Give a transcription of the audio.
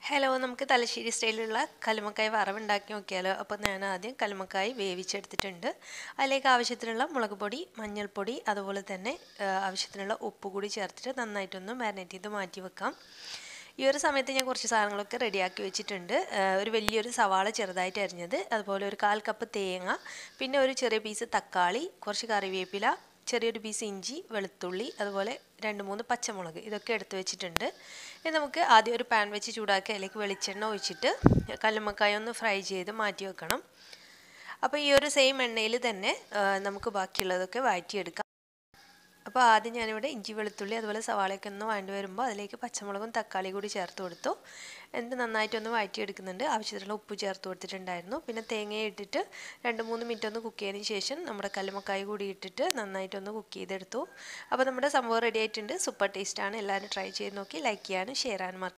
hello നമുക്ക് തലശ്ശേരി സ്റ്റൈലിലുള്ള കല്ലുമ്മക്കായ് വറവുണ്ടാക്കി നോക്കിയാലോ അപ്പോൾ ഞാൻ ആദ്യം കല്ലുമ്മക്കായ് വേവിച്ചെടുത്തിട്ടുണ്ട് അതിലേക്ക് ആവശ്യത്തിനുള്ള മുളക് പൊടി മഞ്ഞൾപ്പൊടി അതുപോലെ തന്നെ ആ, ആവശ്യത്തിനുള്ള ഉപ്പ് കൂടി ചേർത്തിട്ട് നന്നായിട്ടൊന്ന് മാരിനേറ്റ് ചെയ്ത് മാറ്റി വെക്കാം ഈ ഒരു സമയത്ത് ഞാൻ കുറച്ച് സാധനങ്ങളൊക്കെ റെഡിയാക്കി വെച്ചിട്ടുണ്ട് ആ, ഒരു വലിയൊരു സവാള ചെറുതായിട്ട് അരിഞ്ഞത് അതുപോലെ ഒരു കാൽ കപ്പ് തേങ്ങ പിന്നെ ഒരു ചെറിയ പീസ് തക്കാളി കുറച്ച് കറിവേപ്പില ചെറിയൊരു പീസ് ഇഞ്ചി വെളുത്തുള്ളി അതുപോലെ രണ്ട് മൂന്ന് പച്ചമുളക് ഇതൊക്കെ എടുത്ത് വെച്ചിട്ടുണ്ട് ഇനി നമുക്ക് ആദ്യം ഒരു പാൻ വെച്ച് ചൂടാക്കി അതിലേക്ക് വെളിച്ചെണ്ണ ഒഴിച്ചിട്ട് കല്ലുമ്മക്കായ ഒന്ന് ഫ്രൈ ചെയ്ത് മാറ്റി വെക്കണം അപ്പോൾ ഈ ഒരു സെയിം എണ്ണയിൽ തന്നെ ആ, നമുക്ക് ബാക്കിയുള്ളതൊക്കെ വഴറ്റിയെടുക്കാം അപ്പോൾ ആദ്യം ഞാനിവിടെ ഇഞ്ചി വെളുത്തുള്ളി അതുപോലെ സവാളയൊക്കെ ഒന്ന് വഴണ്ടി വരുമ്പോൾ അതിലേക്ക് പച്ചമുളകും തക്കാളി കൂടി ചേർത്ത് കൊടുത്തു എന്നിട്ട് നന്നായിട്ടൊന്ന് വഴറ്റിയെടുക്കുന്നുണ്ട് ആവശ്യത്തിനുള്ള ഉപ്പ് ചേർത്ത് കൊടുത്തിട്ടുണ്ടായിരുന്നു പിന്നെ തേങ്ങ ഇട്ടിട്ട് രണ്ട് മൂന്ന് മിനിറ്റ് ഒന്ന് കുക്ക് ചെയ്തതിന് ശേഷം നമ്മുടെ കല്ലുമക്കായ കൂടി ഇട്ടിട്ട് നന്നായിട്ടൊന്ന് കുക്ക് ചെയ്തെടുത്തു അപ്പോൾ നമ്മുടെ സംഭവം റെഡി ആയിട്ടുണ്ട് സൂപ്പർ ടേസ്റ്റാണ് എല്ലാവരും ട്രൈ ചെയ്ത് നോക്കി ലൈക്ക് ചെയ്യാനും ഷെയർ ചെയ്യാനും മറക്കരുത്